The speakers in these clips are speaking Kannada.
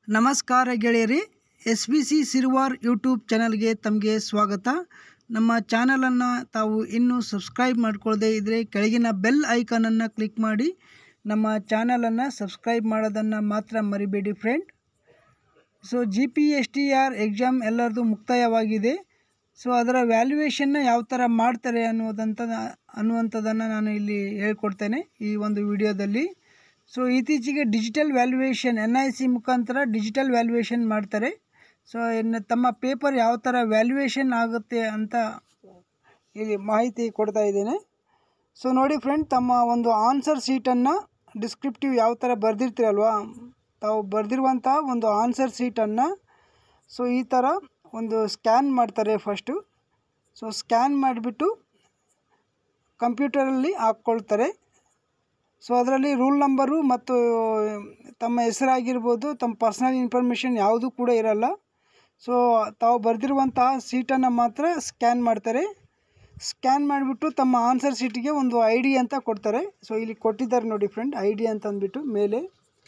ನಮಸ್ಕಾರ ಗೆಳೆಯರಿ S B C Sirwar YouTube ಚಾನಲ್ಗೆ ತಮಗೆ ಸ್ವಾಗತ ನಮ್ಮ ಚಾನಲನ್ನು ತಾವು ಇನ್ನೂ ಸಬ್ಸ್ಕ್ರೈಬ್ ಮಾಡ್ಕೊಳ್ಳದೆ ಇದ್ದರೆ ಕೆಳಗಿನ ಬೆಲ್ ಐಕಾನನ್ನು ಕ್ಲಿಕ್ ಮಾಡಿ ನಮ್ಮ ಚಾನಲನ್ನು ಸಬ್ಸ್ಕ್ರೈಬ್ ಮಾಡೋದನ್ನು ಮಾತ್ರ ಮರಿಬೇಡಿ friend so G P S T R exam ಎಲ್ಲರದು ಮುಕ್ತಾಯವಾಗಿದೆ ಸೊ ಅದರ ವ್ಯಾಲ್ಯೂಯೇಷನ್ನ ಯಾವ ಥರ ಮಾಡ್ತಾರೆ ಅನ್ನೋದಂಥ ಅನ್ನುವಂಥದ್ದನ್ನು ನಾನು ಇಲ್ಲಿ ಹೇಳ್ಕೊಡ್ತೇನೆ ಈ ಒಂದು ವಿಡಿಯೋದಲ್ಲಿ ಸೊ ಇತ್ತೀಚೆಗೆ digital valuation N I C ಮುಖಾಂತರ ಡಿಜಿಟಲ್ ವ್ಯಾಲ್ಯೂಯೇಷನ್ ಮಾಡ್ತಾರೆ ಸೊ ಇನ್ನು ತಮ್ಮ ಪೇಪರ್ ಯಾವ ಥರ ವ್ಯಾಲ್ಯೂಯೇಷನ್ ಆಗುತ್ತೆ ಅಂತ ಇಲ್ಲಿ ಮಾಹಿತಿ ಕೊಡ್ತಾ ಇದ್ದೇನೆ ಸೊ ನೋಡಿ ಫ್ರೆಂಡ್ ತಮ್ಮ ಒಂದು ಆನ್ಸರ್ ಸೀಟನ್ನು ಡಿಸ್ಕ್ರಿಪ್ಟಿವ್ ಯಾವ ಥರ ಬರೆದಿರ್ತೀರಲ್ವಾ ತಾವು ಬರೆದಿರುವಂಥ ಒಂದು ಆನ್ಸರ್ ಸೀಟನ್ನು ಸೊ ಈ ಥರ ಒಂದು ಸ್ಕ್ಯಾನ್ ಮಾಡ್ತಾರೆ ಫಸ್ಟು ಸೊ ಸ್ಕ್ಯಾನ್ ಮಾಡಿಬಿಟ್ಟು ಕಂಪ್ಯೂಟರಲ್ಲಿ ಹಾಕ್ಕೊಳ್ತಾರೆ ಸೊ ಅದರಲ್ಲಿ ರೂಲ್ ನಂಬರು ಮತ್ತು ತಮ್ಮ ಹೆಸರಾಗಿರ್ಬೋದು ತಮ್ಮ ಪರ್ಸ್ನಲ್ ಇನ್ಫಾರ್ಮೇಷನ್ ಯಾವುದೂ ಕೂಡ ಇರಲ್ಲ ಸೊ ತಾವು ಬರೆದಿರುವಂತಹ ಸೀಟನ್ನು ಮಾತ್ರ ಸ್ಕ್ಯಾನ್ ಮಾಡ್ತಾರೆ ಸ್ಕ್ಯಾನ್ ಮಾಡಿಬಿಟ್ಟು ತಮ್ಮ ಆನ್ಸರ್ ಸೀಟಿಗೆ ಒಂದು ಐ ಡಿ ಅಂತ ಕೊಡ್ತಾರೆ ಸೊ ಇಲ್ಲಿ ಕೊಟ್ಟಿದ್ದಾರೆ ನೋಡಿ ಫ್ರೆಂಡ್ ಐ ಡಿ ಅಂತ ಅಂದ್ಬಿಟ್ಟು ಮೇಲೆ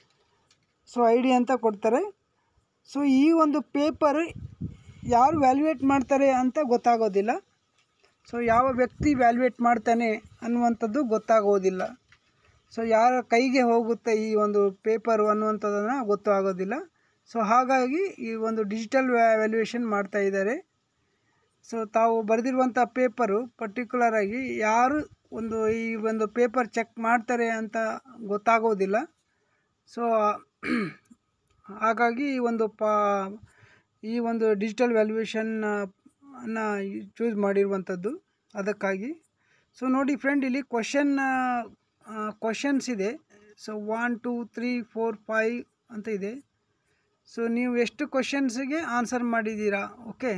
ಸೊ ಐ ಡಿ ಅಂತ ಕೊಡ್ತಾರೆ ಸೊ ಈ ಒಂದು ಪೇಪರ್ ಯಾರು ವ್ಯಾಲ್ಯೂಯೇಟ್ ಮಾಡ್ತಾರೆ ಅಂತ ಗೊತ್ತಾಗೋದಿಲ್ಲ ಸೊ ಯಾವ ವ್ಯಕ್ತಿ ವ್ಯಾಲ್ಯೂಯೇಟ್ ಮಾಡ್ತಾನೆ ಅನ್ನುವಂಥದ್ದು ಗೊತ್ತಾಗೋದಿಲ್ಲ ಸೊ ಯಾರ ಕೈಗೆ ಹೋಗುತ್ತೆ ಈ ಒಂದು ಪೇಪರು ಅನ್ನುವಂಥದ್ದನ್ನು ಗೊತ್ತು ಆಗೋದಿಲ್ಲ ಸೊ ಹಾಗಾಗಿ ಈ ಒಂದು ಡಿಜಿಟಲ್ ವ್ಯಾಲ್ಯೂಯೇಷನ್ ಮಾಡ್ತಾ ಇದ್ದಾರೆ ಸೊ ತಾವು ಬರೆದಿರುವಂಥ ಪೇಪರು ಪರ್ಟಿಕ್ಯುಲರಾಗಿ ಯಾರು ಒಂದು ಈ ಒಂದು ಪೇಪರ್ ಚೆಕ್ ಮಾಡ್ತಾರೆ ಅಂತ ಗೊತ್ತಾಗೋದಿಲ್ಲ ಸೊ ಹಾಗಾಗಿ ಈ ಒಂದು ಪಾ ಈ ಒಂದು ಡಿಜಿಟಲ್ ವ್ಯಾಲ್ಯೂಯೇಷನ್ ಅನ್ನ ಚೂಸ್ ಮಾಡಿರುವಂಥದ್ದು ಅದಕ್ಕಾಗಿ ಸೊ ನೋಡಿ ಫ್ರೆಂಡ್ ಇಲ್ಲಿ ಕ್ವಶನ್ ಕ್ವಶನ್ಸ್ ಇದೆ so one two three four five ಅಂತ ಇದೆ ಸೊ ನೀವು ಎಷ್ಟು ಕ್ವಶನ್ಸಿಗೆ ಆನ್ಸರ್ ಮಾಡಿದ್ದೀರಾ ಓಕೆ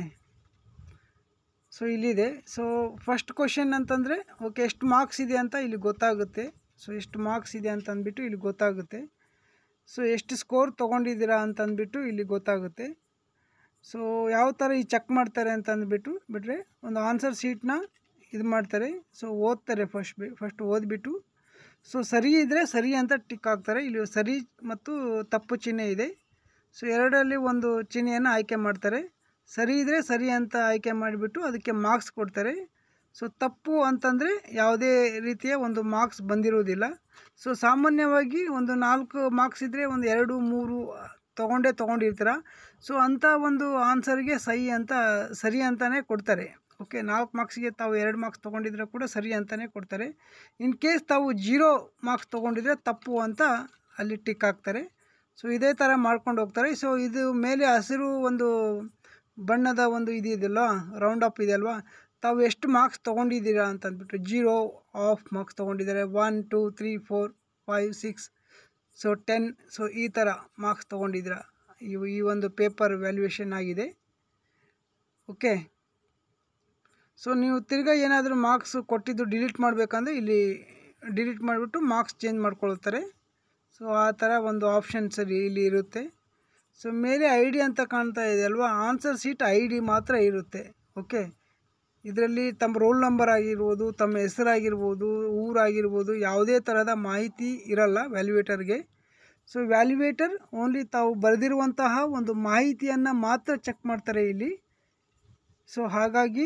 ಸೊ ಇಲ್ಲಿದೆ ಸೊ ಫಸ್ಟ್ ಕ್ವಶನ್ ಅಂತಂದರೆ ಓಕೆ ಎಷ್ಟು ಮಾರ್ಕ್ಸ್ ಇದೆ ಅಂತ ಇಲ್ಲಿ ಗೊತ್ತಾಗುತ್ತೆ ಸೊ ಎಷ್ಟು ಮಾರ್ಕ್ಸ್ ಇದೆ ಅಂತ ಅಂದ್ಬಿಟ್ಟು ಇಲ್ಲಿ ಗೊತ್ತಾಗುತ್ತೆ ಸೊ ಎಷ್ಟು ಸ್ಕೋರ್ ತೊಗೊಂಡಿದ್ದೀರಾ ಅಂತ ಅಂದ್ಬಿಟ್ಟು ಇಲ್ಲಿ ಗೊತ್ತಾಗುತ್ತೆ ಸೊ ಯಾವ ಥರ ಈ ಚೆಕ್ ಮಾಡ್ತಾರೆ ಅಂತ ಅಂದ್ಬಿಟ್ಟು ಬಿಟ್ಟರೆ ಒಂದು ಆನ್ಸರ್ ಶೀಟ್ನ ಇದು ಮಾಡ್ತಾರೆ ಸೊ ಓದ್ತಾರೆ ಫಸ್ಟ್ ಬಿ ಫಸ್ಟ್ ಓದ್ಬಿಟ್ಟು ಸೊ ಸರಿ ಇದ್ದರೆ ಸರಿ ಅಂತ ಟಿಕ್ ಹಾಕ್ತಾರೆ ಇಲ್ಲಿ ಸರಿ ಮತ್ತು ತಪ್ಪು ಚಿಹ್ನೆ ಇದೆ ಸೊ ಎರಡರಲ್ಲಿ ಒಂದು ಚಿಹ್ನೆಯನ್ನು ಆಯ್ಕೆ ಮಾಡ್ತಾರೆ ಸರಿ ಇದ್ದರೆ ಸರಿ ಅಂತ ಆಯ್ಕೆ ಮಾಡಿಬಿಟ್ಟು ಅದಕ್ಕೆ ಮಾರ್ಕ್ಸ್ ಕೊಡ್ತಾರೆ ಸೊ ತಪ್ಪು ಅಂತಂದರೆ ಯಾವುದೇ ರೀತಿಯ ಒಂದು ಮಾರ್ಕ್ಸ್ ಬಂದಿರುವುದಿಲ್ಲ ಸೊ ಸಾಮಾನ್ಯವಾಗಿ ಒಂದು ನಾಲ್ಕು ಮಾರ್ಕ್ಸ್ ಇದ್ದರೆ ಒಂದು ಎರಡು ಮೂರು ತೊಗೊಂಡೇ ತೊಗೊಂಡಿರ್ತೀರ ಸೊ ಅಂಥ ಒಂದು ಆನ್ಸರ್ಗೆ ಸಹಿ ಅಂತ ಸರಿ ಅಂತಲೇ ಕೊಡ್ತಾರೆ ಓಕೆ ನಾಲ್ಕು ಮಾರ್ಕ್ಸಿಗೆ ತಾವು ಎರಡು ಮಾರ್ಕ್ಸ್ ತೊಗೊಂಡಿದ್ರೆ ಕೂಡ ಸರಿ ಅಂತಲೇ ಕೊಡ್ತಾರೆ ಇನ್ ಕೇಸ್ ತಾವು ಜೀರೋ ಮಾರ್ಕ್ಸ್ ತೊಗೊಂಡಿದ್ರೆ ತಪ್ಪು ಅಂತ ಅಲ್ಲಿ ಟಿಕ್ ಹಾಕ್ತಾರೆ ಸೊ ಇದೇ ಥರ ಮಾಡ್ಕೊಂಡು ಹೋಗ್ತಾರೆ ಸೊ ಇದು ಮೇಲೆ ಹಸಿರು ಒಂದು ಬಣ್ಣದ ಒಂದು ಇದು ಇದೆಯಲ್ಲ ರೌಂಡ್ ಅಪ್ ಇದೆಯಲ್ವಾ ತಾವು ಎಷ್ಟು ಮಾರ್ಕ್ಸ್ ತೊಗೊಂಡಿದ್ದೀರಾ ಅಂತ ಅಂದ್ಬಿಟ್ಟು ಜೀರೋ ಆಫ್ ಮಾರ್ಕ್ಸ್ ತೊಗೊಂಡಿದ್ದಾರೆ one two three four five six so ten so ಈ ಥರ ಮಾರ್ಕ್ಸ್ ತೊಗೊಂಡಿದ್ದೀರಾ ಇವು ಈ ಒಂದು ಪೇಪರ್ ವ್ಯಾಲ್ಯೂಯೇಷನ್ ಆಗಿದೆ ಓಕೆ ಸೊ ನೀವು ತಿರ್ಗಾ ಏನಾದರೂ ಮಾರ್ಕ್ಸ್ ಕೊಟ್ಟಿದ್ದು ಡಿಲೀಟ್ ಮಾಡಬೇಕಂದ್ರೆ ಇಲ್ಲಿ ಡಿಲೀಟ್ ಮಾಡಿಬಿಟ್ಟು ಮಾರ್ಕ್ಸ್ ಚೇಂಜ್ ಮಾಡ್ಕೊಳ್ತಾರೆ ಸೊ ಆ ಥರ ಒಂದು ಆಪ್ಷನ್ಸ್ ಇಲ್ಲಿ ಇರುತ್ತೆ ಸೊ ಮೇಲೆ ಐ ಡಿ ಅಂತ ಕಾಣ್ತಾ ಇದೆ ಅಲ್ವಾ ಆನ್ಸರ್ ಸೀಟ್ ಐ ಡಿ ಮಾತ್ರ ಇರುತ್ತೆ ಓಕೆ ಇದರಲ್ಲಿ ತಮ್ಮ ರೋಲ್ ನಂಬರ್ ಆಗಿರ್ಬೋದು ತಮ್ಮ ಹೆಸರಾಗಿರ್ಬೋದು ಊರಾಗಿರ್ಬೋದು ಯಾವುದೇ ಥರದ ಮಾಹಿತಿ ಇರಲ್ಲ ವ್ಯಾಲ್ಯೂಯೇಟರ್ಗೆ ಸೊ ವ್ಯಾಲ್ಯೂಯೇಟರ್ ಓನ್ಲಿ ತಾವು ಬರೆದಿರುವಂತಹ ಒಂದು ಮಾಹಿತಿಯನ್ನು ಮಾತ್ರ ಚೆಕ್ ಮಾಡ್ತಾರೆ ಇಲ್ಲಿ ಸೊ ಹಾಗಾಗಿ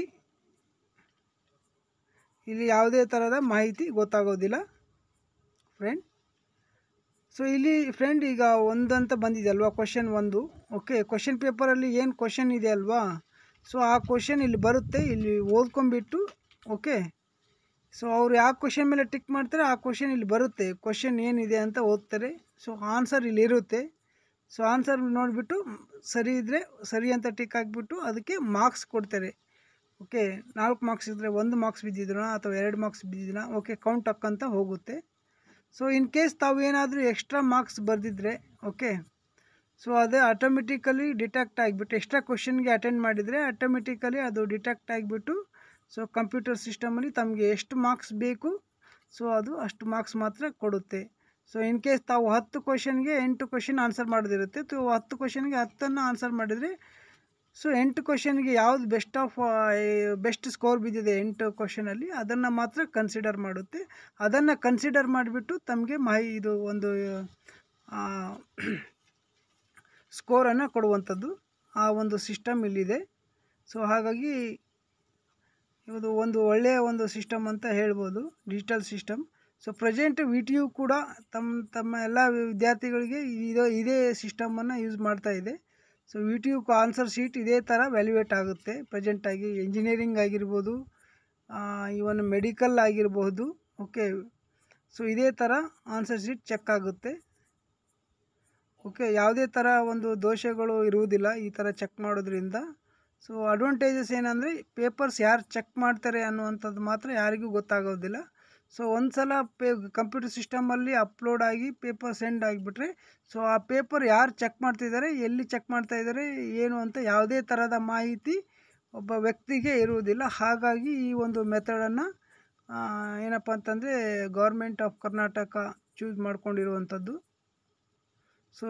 ಇಲ್ಲಿ ಯಾವುದೇ ಥರದ ಮಾಹಿತಿ ಗೊತ್ತಾಗೋದಿಲ್ಲ ಫ್ರೆಂಡ್ ಸೊ ಇಲ್ಲಿ ಫ್ರೆಂಡ್ ಈಗ ಒಂದಂತ ಬಂದಿದೆ ಅಲ್ವಾ ಕ್ವಶನ್ ಒಂದು ಓಕೆ ಕ್ವಶನ್ ಪೇಪರಲ್ಲಿ ಏನು ಕ್ವಶನ್ ಇದೆ ಅಲ್ವಾ ಸೊ ಆ ಕ್ವಶನ್ ಇಲ್ಲಿ ಬರುತ್ತೆ ಇಲ್ಲಿ ಓದ್ಕೊಂಬಿಟ್ಟು ಓಕೆ ಸೊ ಅವ್ರು ಯಾವ ಕ್ವಶನ್ ಮೇಲೆ ಟಿಕ್ ಮಾಡ್ತಾರೆ ಆ ಕ್ವಶನ್ ಇಲ್ಲಿ ಬರುತ್ತೆ ಕ್ವಶನ್ ಏನಿದೆ ಅಂತ ಓದ್ತಾರೆ ಸೊ ಆನ್ಸರ್ ಇಲ್ಲಿ ಇರುತ್ತೆ ಸೊ ಆನ್ಸರ್ ನೋಡಿಬಿಟ್ಟು ಸರಿ ಇದ್ದರೆ ಸರಿ ಅಂತ ಟಿಕ್ ಹಾಕ್ಬಿಟ್ಟು ಅದಕ್ಕೆ ಮಾರ್ಕ್ಸ್ ಕೊಡ್ತಾರೆ ಓಕೆ ನಾಲ್ಕು ಮಾರ್ಕ್ಸ್ ಇದ್ದರೆ ಒಂದು ಮಾರ್ಕ್ಸ್ ಬಿದ್ದಿದ್ರೂ ಅಥವಾ ಎರಡು ಮಾರ್ಕ್ಸ್ ಬಿದ್ದಿದ್ದೀನ ಓಕೆ ಕೌಂಟ್ ಹಾಕ್ಕಂತ ಹೋಗುತ್ತೆ ಸೊ ಇನ್ ಕೇಸ್ ತಾವು ಏನಾದರೂ ಎಕ್ಸ್ಟ್ರಾ ಮಾರ್ಕ್ಸ್ ಬರೆದಿದ್ರೆ ಓಕೆ ಸೊ ಅದು ಆಟೋಮೆಟಿಕಲಿ ಡಿಟೆಕ್ಟ್ ಆಗಿಬಿಟ್ಟು ಎಕ್ಸ್ಟ್ರಾ ಕ್ವಶನ್ಗೆ ಅಟೆಂಡ್ ಮಾಡಿದರೆ ಆಟೋಮೆಟಿಕಲಿ ಅದು ಡಿಟೆಕ್ಟ್ ಆಗಿಬಿಟ್ಟು ಸೊ ಕಂಪ್ಯೂಟರ್ ಸಿಸ್ಟಮಲ್ಲಿ ತಮಗೆ ಎಷ್ಟು ಮಾರ್ಕ್ಸ್ ಬೇಕು ಸೊ ಅದು ಅಷ್ಟು ಮಾರ್ಕ್ಸ್ ಮಾತ್ರ ಕೊಡುತ್ತೆ ಸೊ ಇನ್ ಕೇಸ್ ತಾವು ಹತ್ತು ಕ್ವಶನ್ಗೆ ಎಂಟು ಕ್ವಶನ್ ಆನ್ಸರ್ ಮಾಡೋದಿರುತ್ತೆ ಸೊ ಹತ್ತು ಕ್ವಶನ್ಗೆ ಹತ್ತನ್ನು ಆನ್ಸರ್ ಮಾಡಿದರೆ ಸೊ ಎಂಟು ಕ್ವಶನ್ಗೆ ಯಾವುದು ಬೆಸ್ಟ್ ಆಫ್ ಬೆಸ್ಟ್ ಸ್ಕೋರ್ ಬಿದ್ದಿದೆ ಎಂಟು ಕ್ವಶನಲ್ಲಿ ಅದನ್ನು ಮಾತ್ರ ಕನ್ಸಿಡರ್ ಮಾಡುತ್ತೆ ಅದನ್ನು ಕನ್ಸಿಡರ್ ಮಾಡಿಬಿಟ್ಟು ತಮಗೆ ಮಾಹಿ ಇದು ಒಂದು ಸ್ಕೋರನ್ನು ಕೊಡುವಂಥದ್ದು ಆ ಒಂದು ಸಿಸ್ಟಮ್ ಇಲ್ಲಿದೆ ಸೊ ಹಾಗಾಗಿ ಇದು ಒಂದು ಒಳ್ಳೆಯ ಒಂದು ಸಿಸ್ಟಮ್ ಅಂತ ಹೇಳ್ಬೋದು digital system so present V T U ಕೂಡ ತಮ್ಮ ತಮ್ಮ ಎಲ್ಲ ವಿದ್ಯಾರ್ಥಿಗಳಿಗೆ ಇದು ಇದೇ ಸಿಸ್ಟಮನ್ನು ಯೂಸ್ ಮಾಡ್ತಾ ಇದೆ so V T U answer sheet ಇದೇ ಥರ ವ್ಯಾಲ್ಯೂಯೇಟ್ ಆಗುತ್ತೆ ಪ್ರೆಸೆಂಟಾಗಿ ಇಂಜಿನಿಯರಿಂಗ್ ಆಗಿರ್ಬೋದು ಇವನ್ ಮೆಡಿಕಲ್ ಆಗಿರಬಹುದು ಓಕೆ ಸೊ ಇದೇ ಥರ ಆನ್ಸರ್ ಶೀಟ್ ಚೆಕ್ ಆಗುತ್ತೆ ಓಕೆ ಯಾವುದೇ ಥರ ಒಂದು ದೋಷಗಳು ಇರುವುದಿಲ್ಲ ಈ ಥರ ಚೆಕ್ ಮಾಡೋದ್ರಿಂದ ಸೊ ಅಡ್ವಾಂಟೇಜಸ್ ಏನಂದರೆ ಪೇಪರ್ಸ್ ಯಾರು ಚೆಕ್ ಮಾಡ್ತಾರೆ ಅನ್ನುವಂಥದ್ದು ಮಾತ್ರ ಯಾರಿಗೂ ಗೊತ್ತಾಗೋದಿಲ್ಲ ಸೊ ಒಂದು ಸಲ ಪೇ ಕಂಪ್ಯೂಟರ್ ಸಿಸ್ಟಮಲ್ಲಿ ಅಪ್ಲೋಡ್ ಆಗಿ ಪೇಪರ್ ಸೆಂಡ್ ಆಗಿಬಿಟ್ರೆ ಸೊ ಆ ಪೇಪರ್ ಯಾರು ಚೆಕ್ ಮಾಡ್ತಿದ್ದಾರೆ ಎಲ್ಲಿ ಚೆಕ್ ಮಾಡ್ತಾ ಇದ್ದಾರೆ ಏನು ಅಂತ ಯಾವುದೇ ಥರದ ಮಾಹಿತಿ ಒಬ್ಬ ವ್ಯಕ್ತಿಗೆ ಇರುವುದಿಲ್ಲ ಹಾಗಾಗಿ ಈ ಒಂದು ಮೆಥಡನ್ನು ಏನಪ್ಪ ಅಂತಂದರೆ ಗೌರ್ಮೆಂಟ್ ಆಫ್ ಕರ್ನಾಟಕ ಚೂಸ್ ಮಾಡ್ಕೊಂಡಿರುವಂಥದ್ದು ಸೊ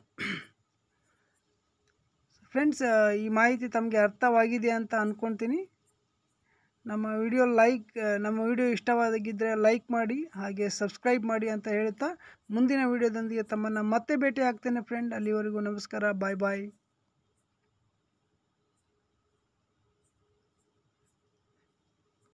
ಫ್ರೆಂಡ್ಸ್ ಈ ಮಾಹಿತಿ ತಮಗೆ ಅರ್ಥವಾಗಿದೆ ಅಂತ ಅಂದ್ಕೊಳ್ತೀನಿ ನಮ್ಮ ವಿಡಿಯೋ ಲೈಕ್ ನಮ್ಮ ವಿಡಿಯೋ ಇಷ್ಟವಾಗಿದ್ದರೆ ಲೈಕ್ ಮಾಡಿ ಹಾಗೆ ಸಬ್ಸ್ಕ್ರೈಬ್ ಮಾಡಿ ಅಂತ ಹೇಳ್ತಾ ಮುಂದಿನ ವಿಡಿಯೋದೊಂದಿಗೆ ತಮ್ಮನ್ನು ಮತ್ತೆ ಭೇಟಿ ಆಗ್ತೇನೆ ಫ್ರೆಂಡ್ ಅಲ್ಲಿವರೆಗೂ ನಮಸ್ಕಾರ ಬಾಯ್ ಬಾಯ್